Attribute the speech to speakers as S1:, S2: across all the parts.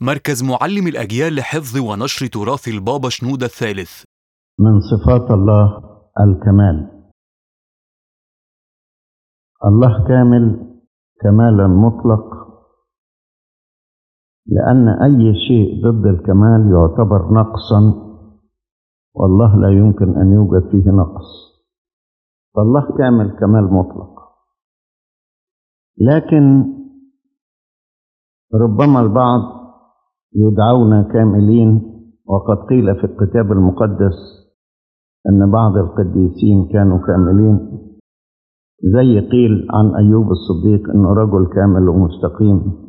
S1: مركز معلم الأجيال لحفظ ونشر تراث البابا شنودة الثالث
S2: من صفات الله الكمال الله كامل كمالا مطلق لأن أي شيء ضد الكمال يعتبر نقصا والله لا يمكن أن يوجد فيه نقص فالله كامل كمال مطلق لكن ربما البعض يدعون كاملين وقد قيل في الكتاب المقدس أن بعض القديسين كانوا كاملين زي قيل عن أيوب الصديق أنه رجل كامل ومستقيم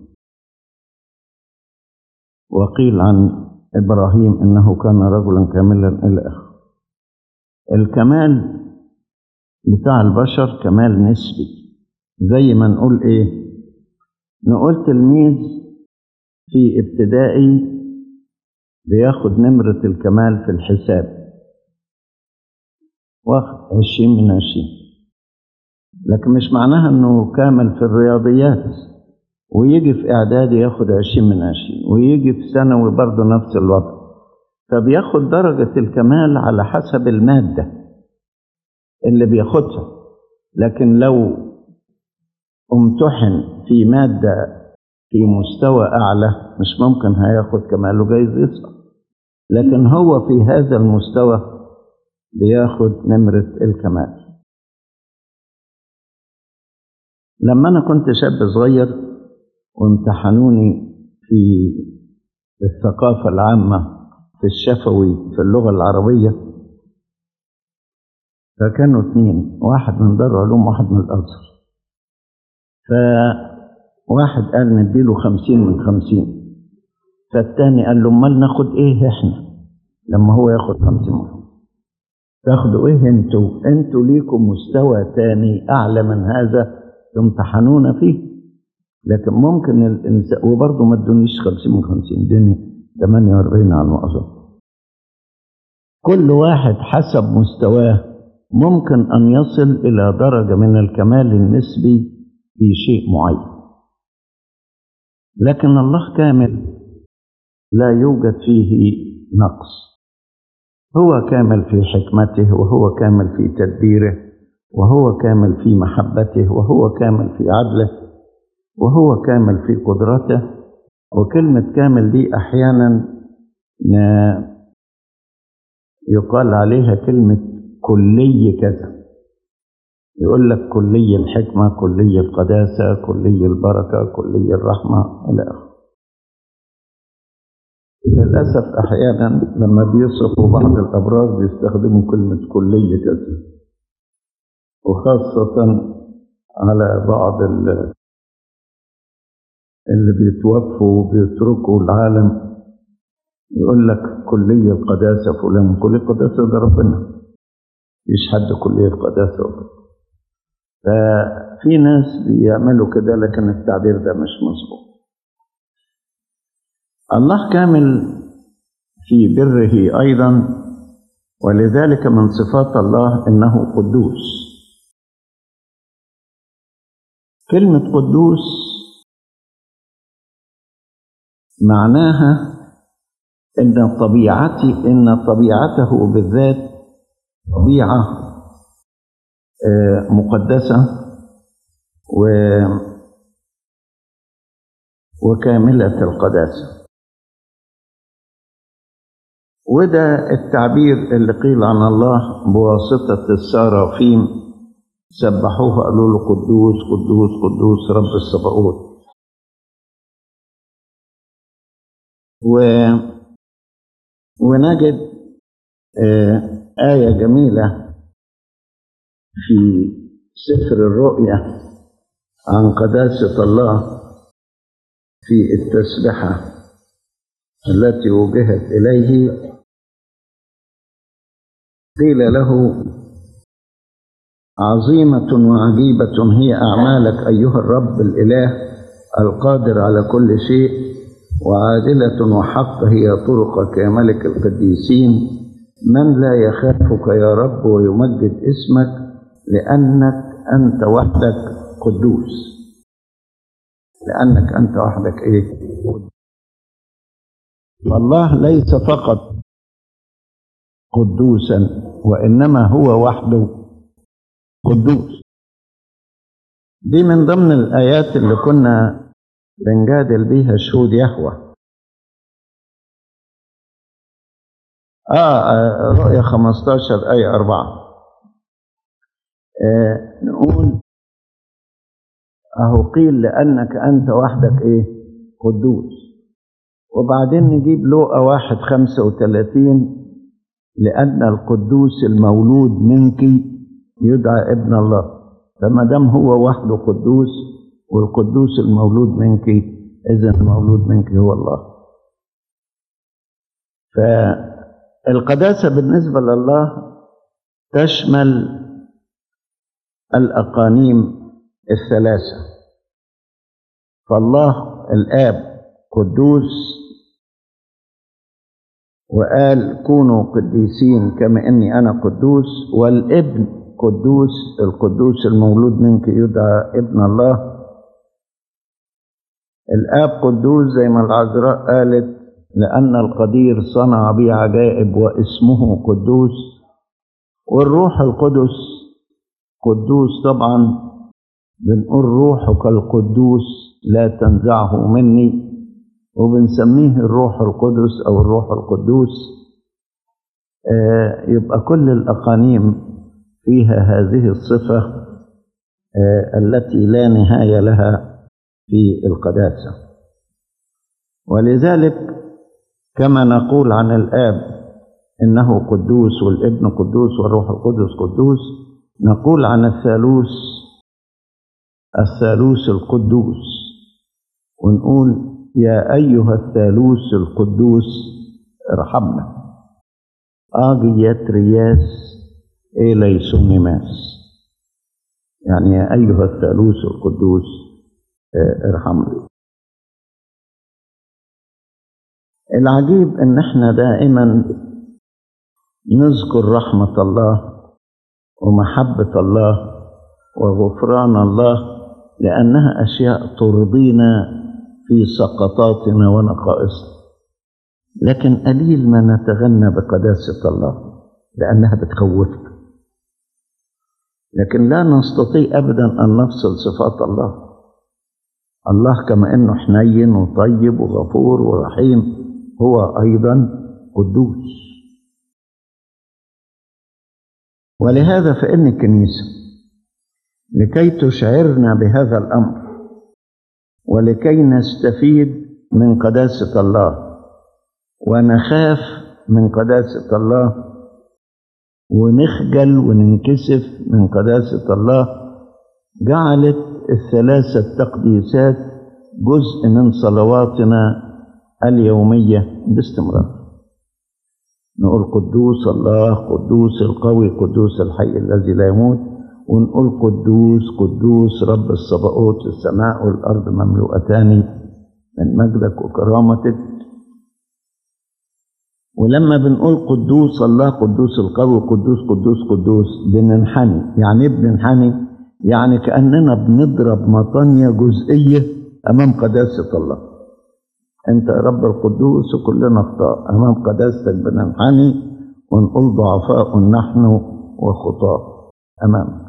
S2: وقيل عن إبراهيم إنه كان رجلا كاملا إلى آخره الكمال بتاع البشر كمال نسبي زي ما نقول إيه نقول تلميذ في ابتدائي بياخد نمرة الكمال في الحساب واخد عشرين من عشرين لكن مش معناها انه كامل في الرياضيات ويجي في اعدادي ياخد عشرين من عشرين ويجي في ثانوي برضه نفس الوضع فبياخد درجة الكمال على حسب المادة اللي بياخدها لكن لو امتحن في مادة في مستوى أعلى مش ممكن هياخد كماله جايز يسقط لكن هو في هذا المستوى بياخد نمرة الكمال لما أنا كنت شاب صغير وامتحنوني في الثقافة العامة في الشفوي في اللغة العربية فكانوا اثنين واحد من دار علوم واحد من الأزهر فواحد قال نديله خمسين من خمسين فالتاني قال له امال ناخد ايه احنا لما هو ياخد خمسين من خمسين تاخدوا ايه انتوا انتوا ليكم مستوى تاني اعلى من هذا تمتحنون فيه لكن ممكن الانسان وبرضه ما ادونيش 50 من 50 ادوني 48 على المؤاخذه كل واحد حسب مستواه ممكن ان يصل الى درجه من الكمال النسبي في شيء معين لكن الله كامل لا يوجد فيه نقص هو كامل في حكمته وهو كامل في تدبيره وهو كامل في محبته وهو كامل في عدله وهو كامل في قدرته وكلمة كامل دي أحيانا يقال عليها كلمة كلي كذا يقول لك كلي الحكمة كلي القداسة كلي البركة كلي الرحمة إلى آخره للأسف أحيانا لما بيصفوا بعض الأبرار بيستخدموا كلمة كلي كذا وخاصة على بعض اللي بيتوفوا وبيتركوا العالم يقول لك كلية القداسة فلان كلية القداسة ده ربنا مفيش حد كلية القداسة وكده ففي ناس بيعملوا كده لكن التعبير ده مش مظبوط الله كامل في بره أيضا ولذلك من صفات الله إنه قدوس كلمة قدوس معناها ان طبيعتي ان طبيعته بالذات طبيعه مقدسه و وكامله القداسه وده التعبير اللي قيل عن الله بواسطه السرافيم سبحوه قالوا له قدوس قدوس قدوس رب السبعوت و ونجد آه آية جميلة في سفر الرؤيا عن قداسة الله في التسبحة التي وجهت إليه قيل له عظيمة وعجيبة هي أعمالك أيها الرب الإله القادر على كل شيء وعادلة وحق هي طرقك يا ملك القديسين من لا يخافك يا رب ويمجد اسمك لأنك أنت وحدك قدوس لأنك أنت وحدك إيه فالله ليس فقط قدوسا وإنما هو وحده قدوس دي من ضمن الآيات اللي كنا بنجادل بيها شهود يهوه آه, آه رؤية 15 آية 4 آه نقول أهو قيل لأنك أنت وحدك إيه قدوس وبعدين نجيب لوقا واحد خمسة وثلاثين لأن القدوس المولود منك يدعى ابن الله فما دام هو وحده قدوس والقدوس المولود منك إذا المولود منك هو الله فالقداسة بالنسبة لله تشمل الأقانيم الثلاثة فالله الآب قدوس وقال كونوا قديسين كما اني انا قدوس والابن قدوس القدوس المولود منك يدعى ابن الله الاب قدوس زي ما العذراء قالت لان القدير صنع بي عجائب واسمه قدوس والروح القدس قدوس طبعا بنقول روحك القدوس لا تنزعه مني وبنسميه الروح القدس او الروح القدوس آه يبقى كل الاقانيم فيها هذه الصفه آه التي لا نهايه لها في القداسه ولذلك كما نقول عن الاب انه قدوس والابن قدوس والروح القدس قدوس نقول عن الثالوث الثالوث القدوس ونقول يا أيها الثالوث القدوس ارحمنا آجيت رياس إليسونيماس يعني يا أيها الثالوث القدوس ارحمنا العجيب ان احنا دائما نذكر رحمة الله ومحبة الله وغفران الله لأنها أشياء ترضينا في سقطاتنا ونقائصنا لكن قليل ما نتغنى بقداسة الله لأنها بتخوفنا لكن لا نستطيع أبدا أن نفصل صفات الله الله كما أنه حنين وطيب وغفور ورحيم هو أيضا قدوس ولهذا فإن الكنيسة لكي تشعرنا بهذا الأمر ولكي نستفيد من قداسة الله ونخاف من قداسة الله ونخجل وننكسف من قداسة الله جعلت الثلاثة تقديسات جزء من صلواتنا اليومية باستمرار نقول قدوس الله قدوس القوي قدوس الحي الذي لا يموت ونقول قدوس قدوس رب الصباؤوت السماء والأرض مملوءتان من مجدك وكرامتك ولما بنقول قدوس الله قدوس القوي قدوس قدوس قدوس بننحني يعني ايه بننحني يعني كأننا بنضرب مطانية جزئية أمام قداسة الله أنت يا رب القدوس وكلنا أخطاء أمام قداستك بننحني ونقول ضعفاء نحن وخطاء أمامك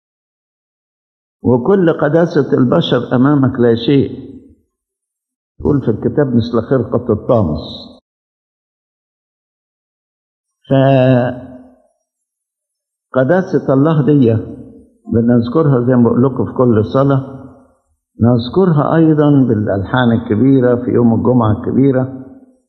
S2: وكل قداسة البشر أمامك لا شيء تقول في الكتاب مثل خرقة الطامس فقداسة الله دي بنذكرها زي ما بقول لكم في كل صلاة نذكرها أيضا بالألحان الكبيرة في يوم الجمعة الكبيرة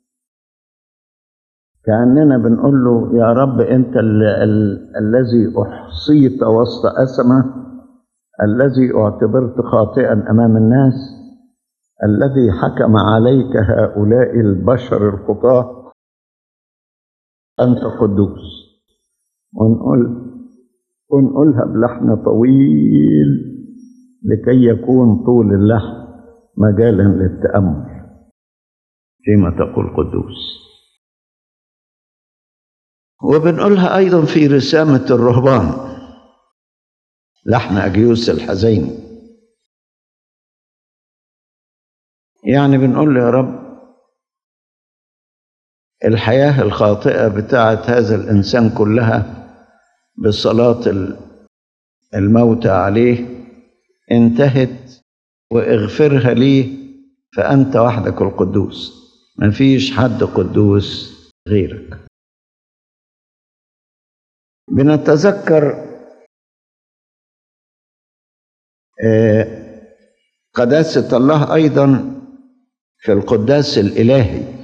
S2: كأننا بنقول له يا رب أنت ال ال الذي أحصيت وسط أسمة الذي اعتبرت خاطئا أمام الناس الذي حكم عليك هؤلاء البشر الخطاة أنت قدوس ونقول ونقولها بلحن طويل لكي يكون طول اللحن مجالا للتأمل فيما تقول قدوس وبنقولها أيضا في رسامة الرهبان لحن أجيوس الحزيني يعني بنقول له يا رب الحياة الخاطئة بتاعت هذا الإنسان كلها بصلاة الموتى عليه انتهت واغفرها لي فأنت وحدك القدوس مفيش حد قدوس غيرك بنتذكر قداسة الله أيضا في القداس الإلهي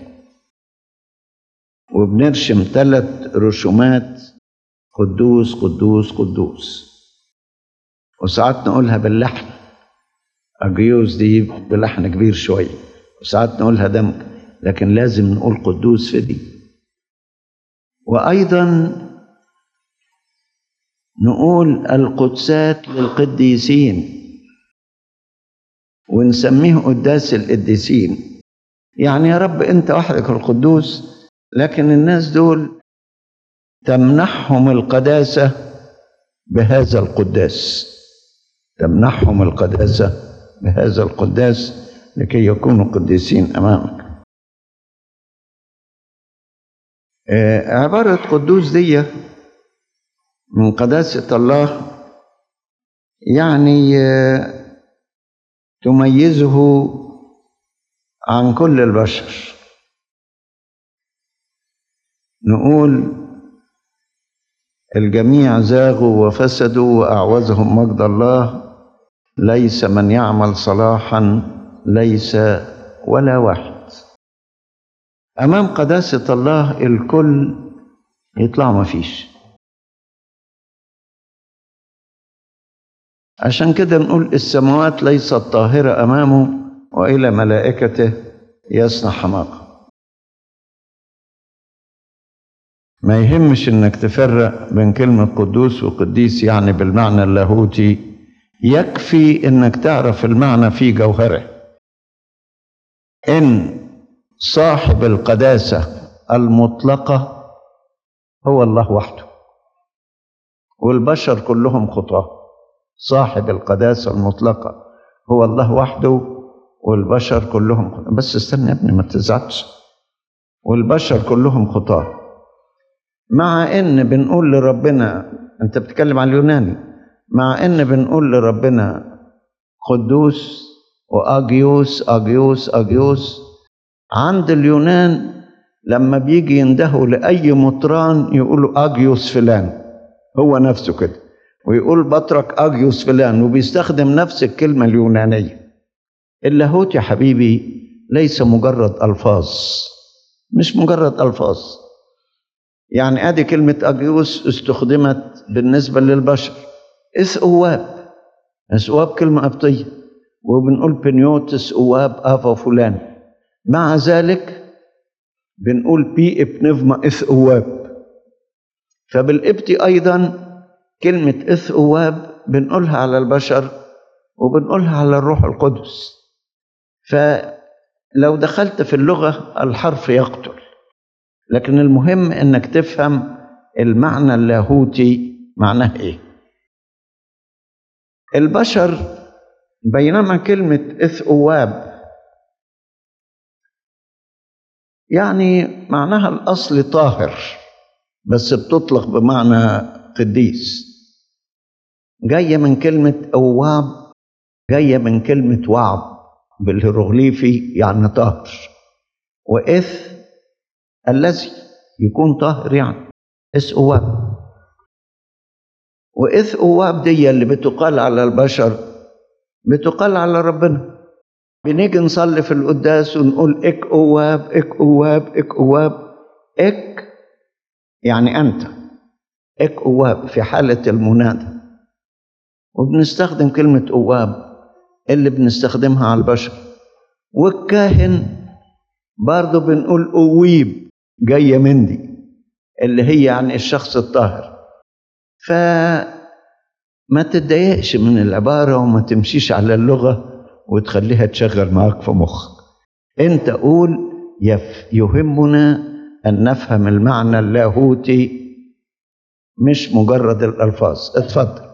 S2: وبنرشم ثلاث رسومات قدوس قدوس قدوس وساعات نقولها باللحن أجيوز دي بلحن كبير شوية وساعات نقولها دمج لكن لازم نقول قدوس في دي وأيضا نقول القدسات للقديسين ونسميه قداس القديسين يعني يا رب انت وحدك القدوس لكن الناس دول تمنحهم القداسه بهذا القداس تمنحهم القداسه بهذا القداس لكي يكونوا قديسين امامك عباره قدوس دي من قداسه الله يعني تميزه عن كل البشر نقول الجميع زاغوا وفسدوا واعوزهم مجد الله ليس من يعمل صلاحا ليس ولا واحد امام قداسه الله الكل يطلع ما فيش عشان كده نقول السماوات ليست طاهرة أمامه وإلى ملائكته يصنع حماقة ما يهمش انك تفرق بين كلمة قدوس وقديس يعني بالمعنى اللاهوتي يكفي انك تعرف المعنى في جوهره ان صاحب القداسة المطلقة هو الله وحده والبشر كلهم خطاه صاحب القداسة المطلقة هو الله وحده والبشر كلهم خطاة. بس استنى يا ابني ما تزعلش والبشر كلهم خطاة مع ان بنقول لربنا انت بتتكلم عن اليوناني مع ان بنقول لربنا قدوس واجيوس اجيوس اجيوس عند اليونان لما بيجي يندهوا لاي مطران يقولوا اجيوس فلان هو نفسه كده ويقول بطرك أجيوس فلان وبيستخدم نفس الكلمة اليونانية اللاهوت يا حبيبي ليس مجرد ألفاظ مش مجرد ألفاظ يعني ادي كلمة أجيوس استخدمت بالنسبة للبشر اس أواب اس أواب كلمة قبطية وبنقول بنيوتس أواب أفا فلان مع ذلك بنقول بي ابنفما إث أواب فبالقبطي أيضا كلمة إث أواب بنقولها على البشر وبنقولها على الروح القدس فلو دخلت في اللغة الحرف يقتل لكن المهم انك تفهم المعنى اللاهوتي معناه ايه البشر بينما كلمة إث أواب يعني معناها الأصل طاهر بس بتطلق بمعنى قديس جاية من كلمة أواب جاية من كلمة وعب بالهيروغليفي يعني طاهر وإث الذي يكون طاهر يعني إث أواب وإث أواب دي اللي بتقال على البشر بتقال على ربنا بنيجي نصلي في القداس ونقول إك أواب إك أواب إك أواب إك يعني أنت إك أواب في حالة المنادى وبنستخدم كلمة أواب اللي بنستخدمها على البشر والكاهن برضه بنقول أويب جاية من دي اللي هي يعني الشخص الطاهر فما تتضايقش من العبارة وما تمشيش على اللغة وتخليها تشغل معاك في مخك انت قول يف يهمنا أن نفهم المعنى اللاهوتي مش مجرد الألفاظ اتفضل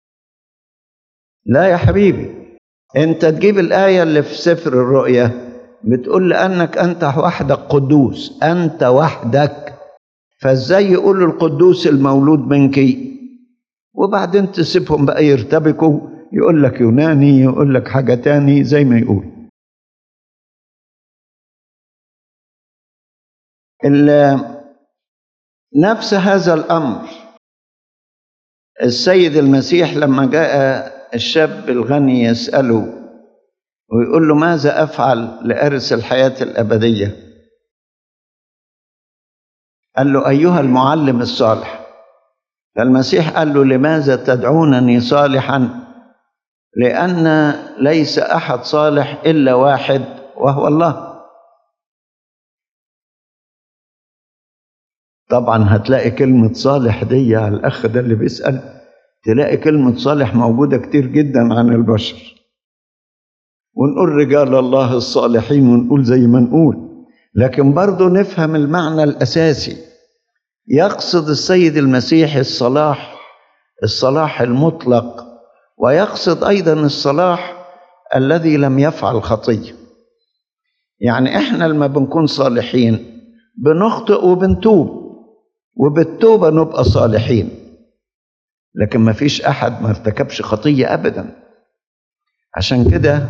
S2: لا يا حبيبي انت تجيب الآية اللي في سفر الرؤيا بتقول لأنك أنت وحدك قدوس أنت وحدك فازاي يقول القدوس المولود منك وبعدين تسيبهم بقى يرتبكوا يقول لك يوناني يقول لك حاجة تاني زي ما يقول نفس هذا الأمر السيد المسيح لما جاء الشاب الغني يسأله ويقول له ماذا أفعل لأرث الحياة الأبدية قال له أيها المعلم الصالح فالمسيح قال له لماذا تدعونني صالحا لأن ليس أحد صالح إلا واحد وهو الله طبعا هتلاقي كلمة صالح دي على الأخ ده اللي بيسأل تلاقي كلمة صالح موجودة كتير جدا عن البشر ونقول رجال الله الصالحين ونقول زي ما نقول لكن برضه نفهم المعنى الأساسي يقصد السيد المسيح الصلاح الصلاح المطلق ويقصد أيضا الصلاح الذي لم يفعل خطية يعني احنا لما بنكون صالحين بنخطئ وبنتوب وبالتوبة نبقى صالحين لكن ما فيش أحد ما ارتكبش خطية أبدا عشان كده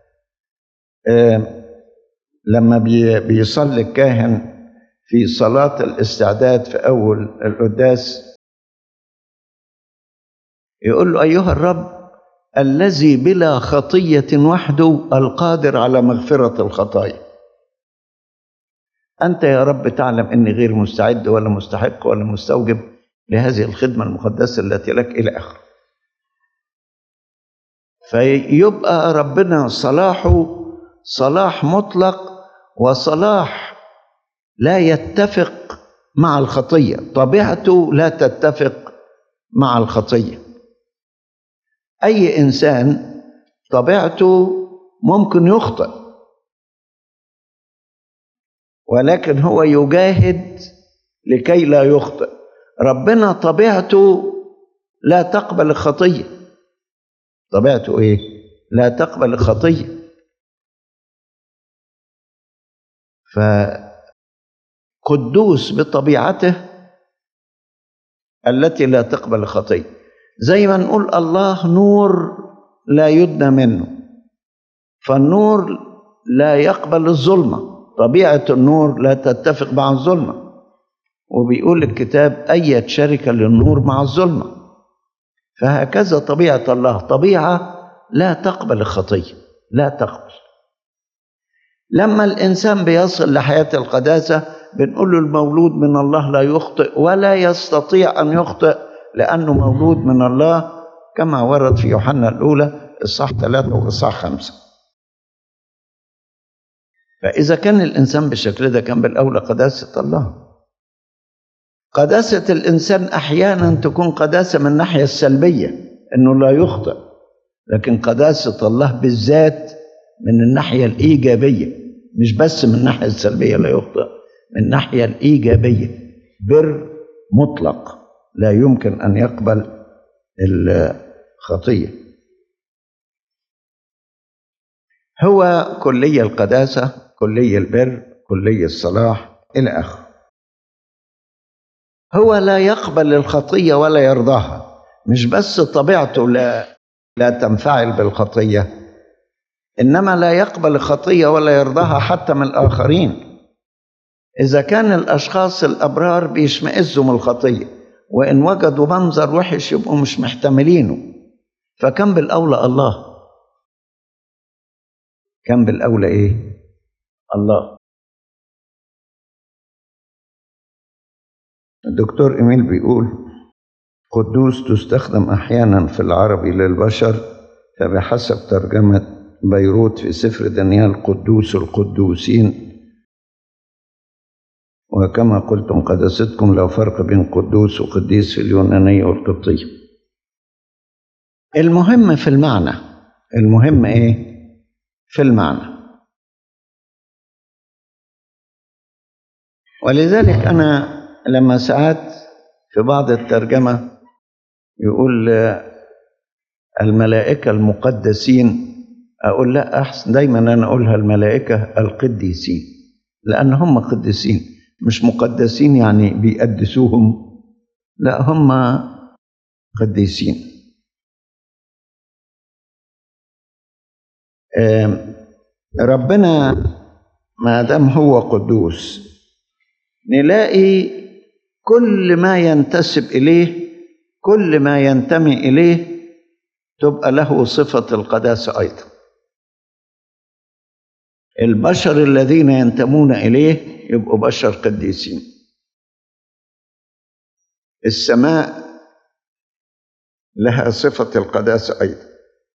S2: آه لما بي بيصلي الكاهن في صلاة الاستعداد في أول القداس يقول له أيها الرب الذي بلا خطية وحده القادر على مغفرة الخطايا أنت يا رب تعلم أني غير مستعد ولا مستحق ولا مستوجب لهذه الخدمة المقدسة التي لك إلى آخره فيبقى ربنا صلاحه صلاح مطلق وصلاح لا يتفق مع الخطية طبيعته لا تتفق مع الخطية أي إنسان طبيعته ممكن يخطئ ولكن هو يجاهد لكي لا يخطئ ربنا طبيعته لا تقبل الخطية طبيعته ايه لا تقبل الخطية فقدوس بطبيعته التي لا تقبل الخطية زي ما نقول الله نور لا يدنى منه فالنور لا يقبل الظلمه طبيعة النور لا تتفق مع الظلمة وبيقول الكتاب أية شركة للنور مع الظلمة فهكذا طبيعة الله طبيعة لا تقبل الخطية لا تقبل لما الإنسان بيصل لحياة القداسة بنقول له المولود من الله لا يخطئ ولا يستطيع أن يخطئ لأنه مولود من الله كما ورد في يوحنا الأولى إصحاح ثلاثة وإصحاح خمسة فإذا كان الإنسان بالشكل ده كان بالأولى قداسة الله قداسة الإنسان أحيانا تكون قداسة من الناحية السلبية إنه لا يخطئ لكن قداسة الله بالذات من الناحية الإيجابية مش بس من الناحية السلبية لا يخطئ من الناحية الإيجابية بر مطلق لا يمكن أن يقبل الخطية هو كلية القداسة كلية البر كلية الصلاح إلى آخره هو لا يقبل الخطية ولا يرضاها مش بس طبيعته لا لا تنفعل بالخطية إنما لا يقبل الخطية ولا يرضاها حتى من الآخرين إذا كان الأشخاص الأبرار بيشمئزوا من الخطية وإن وجدوا منظر وحش يبقوا مش محتملينه فكم بالأولى الله كم بالأولى إيه الله الدكتور إيميل بيقول قدوس تستخدم أحيانا في العربي للبشر فبحسب ترجمة بيروت في سفر دانيال قدوس القدوسين وكما قلتم قداستكم لا فرق بين قدوس وقديس في اليونانية والقبطية المهم في المعنى المهم ايه في المعنى ولذلك انا لما ساعات في بعض الترجمة يقول الملائكة المقدسين أقول لا أحسن دايما أنا أقولها الملائكة القديسين لأن هم قديسين مش مقدسين يعني بيقدسوهم لا هم قديسين آم، ربنا ما دام هو قدوس نلاقي كل ما ينتسب إليه كل ما ينتمي إليه تبقى له صفة القداسة أيضا البشر الذين ينتمون إليه يبقوا بشر قديسين السماء لها صفة القداسة أيضا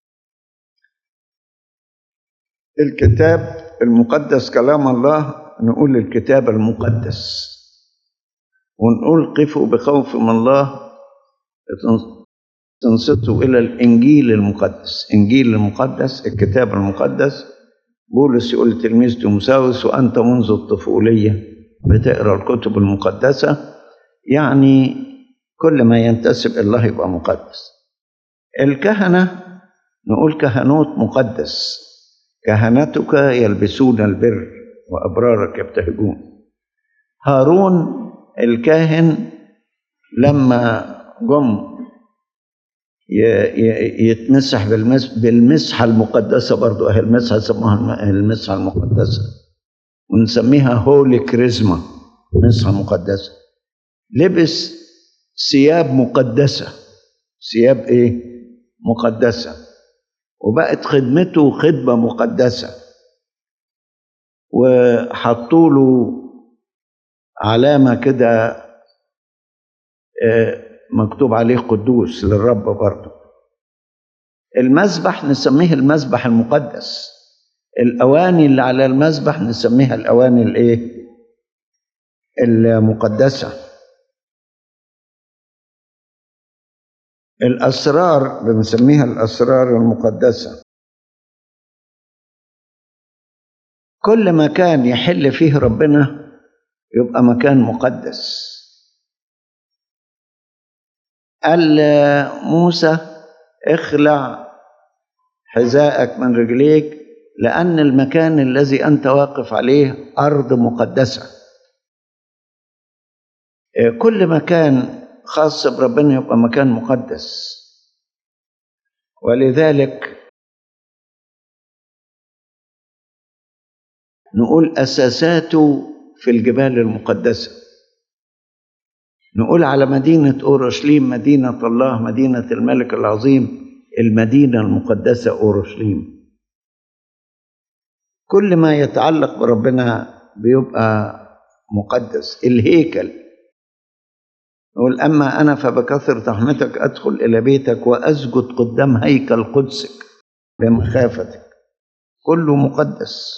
S2: الكتاب المقدس كلام الله نقول الكتاب المقدس ونقول قفوا بخوف من الله تنصتوا إلى الإنجيل المقدس إنجيل المقدس الكتاب المقدس بولس يقول لتلميذ تيموساوس وأنت منذ الطفولية بتقرأ الكتب المقدسة يعني كل ما ينتسب إلى الله يبقى مقدس الكهنة نقول كهنوت مقدس كهنتك يلبسون البر وأبرارك يبتهجون هارون الكاهن لما جم ي- ي- يتمسح بالمس بالمسحة المقدسة برضو أهي المسحة سموها الم- المسحة المقدسة ونسميها هولي كريزما مسحة مقدسة لبس ثياب مقدسة ثياب إيه؟ مقدسة وبقت خدمته خدمة مقدسة وحطوا له علامة كده آه، مكتوب عليه قدوس للرب برضه المذبح نسميه المذبح المقدس الأواني اللي على المذبح نسميها الأواني الإيه؟ المقدسة الأسرار بنسميها الأسرار المقدسة كل مكان يحل فيه ربنا يبقى مكان مقدس قال موسى اخلع حذاءك من رجليك لأن المكان الذي أنت واقف عليه أرض مقدسة كل مكان خاص بربنا يبقى مكان مقدس ولذلك نقول أساساته في الجبال المقدسة نقول على مدينة أورشليم مدينة الله مدينة الملك العظيم المدينة المقدسة أورشليم كل ما يتعلق بربنا بيبقى مقدس الهيكل نقول أما أنا فبكثرة رحمتك أدخل إلى بيتك وأسجد قدام هيكل قدسك بمخافتك كله مقدس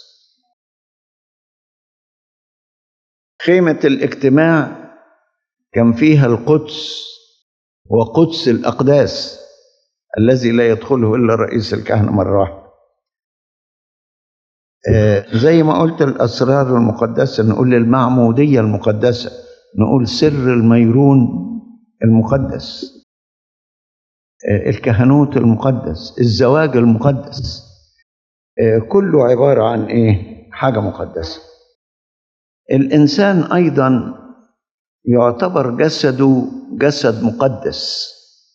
S2: خيمة الاجتماع كان فيها القدس وقدس الأقداس الذي لا يدخله إلا رئيس الكهنة مرة واحدة آه، زي ما قلت الأسرار المقدسة نقول المعمودية المقدسة نقول سر الميرون المقدس آه، الكهنوت المقدس الزواج المقدس آه، كله عبارة عن إيه حاجة مقدسة الإنسان أيضا يعتبر جسده جسد مقدس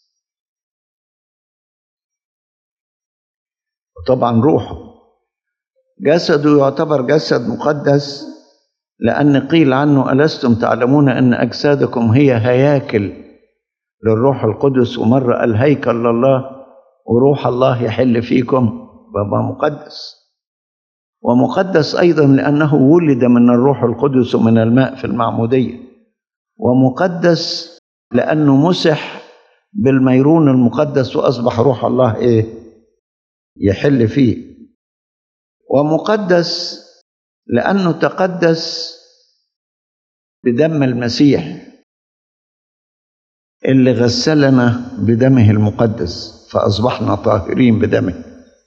S2: وطبعا روحه جسده يعتبر جسد مقدس لأن قيل عنه ألستم تعلمون أن أجسادكم هي هياكل للروح القدس ومرة الهيكل لله وروح الله يحل فيكم بابا مقدس ومقدس أيضا لأنه ولد من الروح القدس ومن الماء في المعمودية ومقدس لأنه مسح بالميرون المقدس وأصبح روح الله إيه يحل فيه ومقدس لأنه تقدس بدم المسيح اللي غسلنا بدمه المقدس فأصبحنا طاهرين بدمه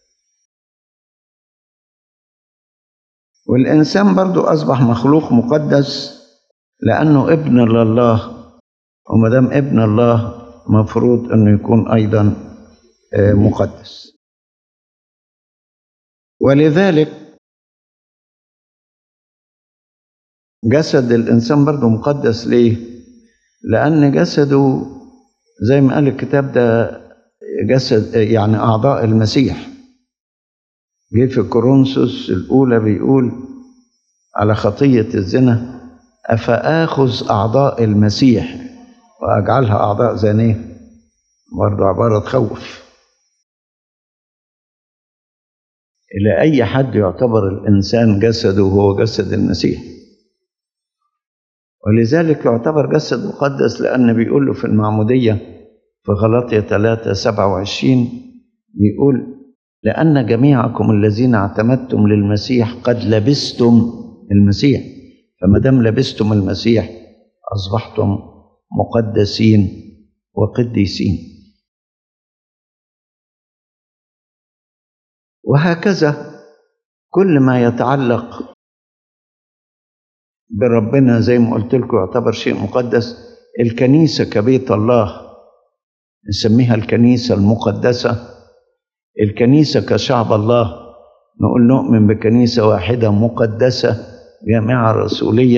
S2: والإنسان برضو أصبح مخلوق مقدس لأنه ابن لله وما دام ابن الله مفروض أنه يكون أيضا آه، مقدس ولذلك جسد الإنسان برضه مقدس ليه؟ لأن جسده زي ما قال الكتاب ده جسد يعني أعضاء المسيح جه في كورنثوس الأولى بيقول على خطية الزنا أفآخذ أعضاء المسيح وأجعلها أعضاء زانية برضه عبارة تخوف إلى أي حد يعتبر الإنسان جسده هو جسد المسيح ولذلك يعتبر جسد مقدس لأن بيقول له في المعمودية في غلطية 3 27 بيقول لأن جميعكم الذين اعتمدتم للمسيح قد لبستم المسيح فما دام لبستم المسيح أصبحتم مقدسين وقديسين وهكذا كل ما يتعلق بربنا زي ما قلت لكم يعتبر شيء مقدس الكنيسة كبيت الله نسميها الكنيسة المقدسة الكنيسة كشعب الله نقول نؤمن بكنيسة واحدة مقدسة جامعة رسولية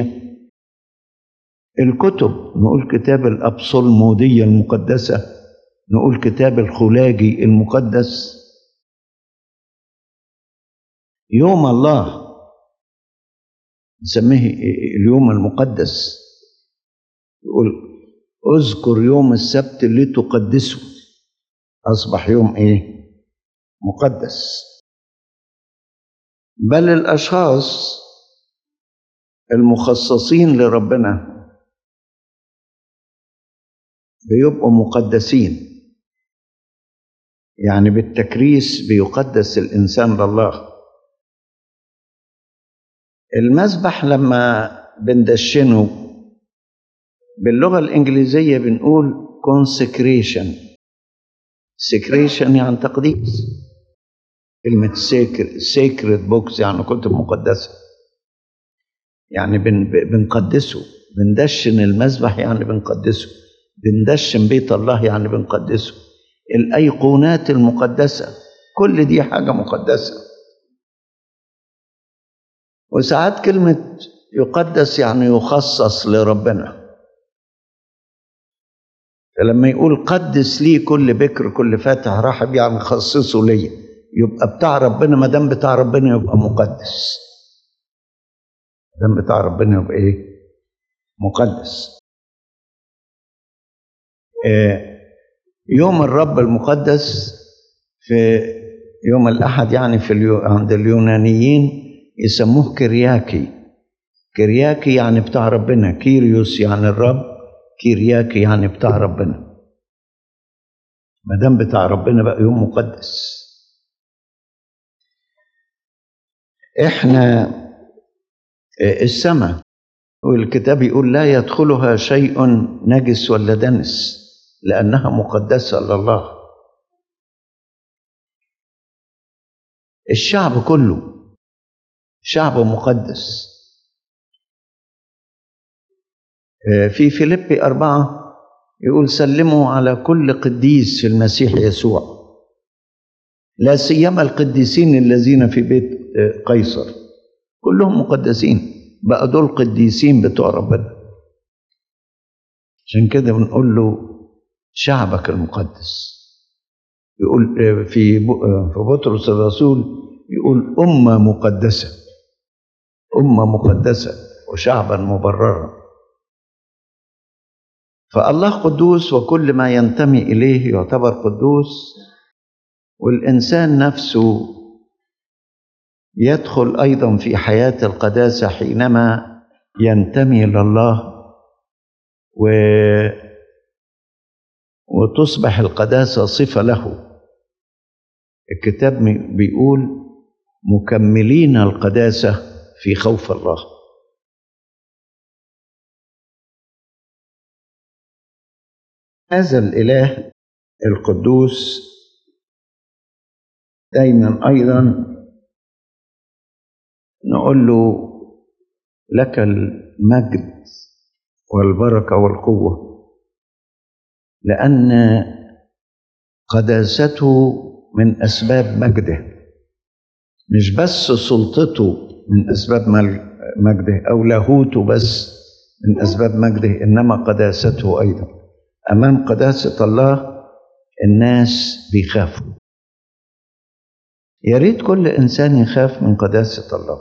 S2: الكتب نقول كتاب الأبصلمودية المقدسة نقول كتاب الخلاجي المقدس يوم الله نسميه اليوم المقدس يقول اذكر يوم السبت لتقدسه أصبح يوم إيه؟ مقدس بل الأشخاص المخصصين لربنا بيبقوا مقدسين يعني بالتكريس بيقدس الإنسان لله المسبح لما بندشنه باللغة الإنجليزية بنقول consecration secretion يعني تقديس كلمة sacred, sacred books يعني كتب مقدسة يعني بن بنقدسه بندشن المسبح يعني بنقدسه بندشن بيت الله يعني بنقدسه الأيقونات المقدسة كل دي حاجة مقدسة وساعات كلمة يقدس يعني يخصص لربنا فلما يقول قدس لي كل بكر كل فاتح رحب يعني خصصه ليا يبقى بتاع ربنا ما دام بتاع ربنا يبقى مقدس ما دام بتاع ربنا يبقى ايه مقدس آه يوم الرب المقدس في يوم الأحد يعني في اليو عند اليونانيين يسموه كرياكي كرياكي يعني بتاع ربنا كيريوس يعني الرب كيرياكي يعني بتاع ربنا ما دام بتاع ربنا بقى يوم مقدس احنا السماء والكتاب يقول لا يدخلها شيء نجس ولا دنس لانها مقدسه لله الشعب كله شعب مقدس في فيليبي أربعة يقول سلموا على كل قديس في المسيح يسوع لا سيما القديسين الذين في بيت قيصر كلهم مقدسين بقى دول قديسين بتوع ربنا عشان كده بنقول له شعبك المقدس يقول في في بطرس الرسول يقول أمة مقدسة أمة مقدسة وشعبا مبررا فالله قدوس وكل ما ينتمي إليه يعتبر قدوس والإنسان نفسه يدخل أيضا في حياة القداسة حينما ينتمي لله و وتصبح القداسة صفة له الكتاب بيقول مكملين القداسة في خوف الله هذا الإله القدوس دايما أيضا نقول له لك المجد والبركة والقوة لأن قداسته من أسباب مجده مش بس سلطته من أسباب مجده أو لاهوته بس من أسباب مجده إنما قداسته أيضا أمام قداسة الله الناس بيخافوا يا ريت كل إنسان يخاف من قداسة الله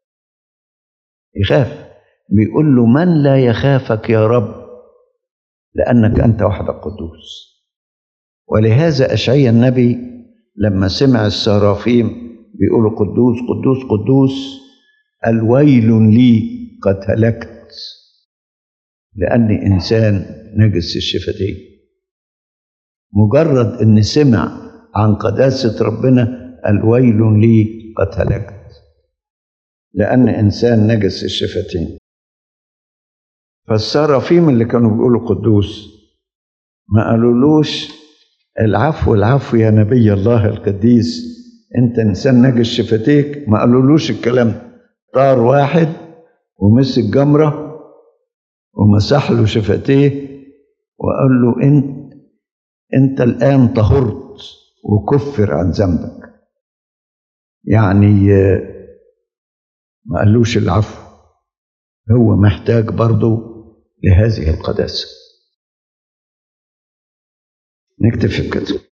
S2: يخاف بيقول له من لا يخافك يا رب لأنك أنت وحدك قدوس ولهذا أشعيا النبي لما سمع السرافيم بيقولوا قدوس قدوس قدوس الويل لي قد هلكت لأني إنسان نجس الشفتين مجرد إن سمع عن قداسة ربنا الويل لي قد هلكت لأن إنسان نجس الشفتين فالسرافيم اللي كانوا بيقولوا قدوس ما قالولوش العفو العفو يا نبي الله القديس انت انسان نجس شفتيك ما قالولوش الكلام طار واحد ومسك جمره ومسح له شفتيه وقال له انت انت الان طهرت وكفر عن ذنبك يعني ما قالوش العفو هو محتاج برضه لهذه القداسه نكتفي بكده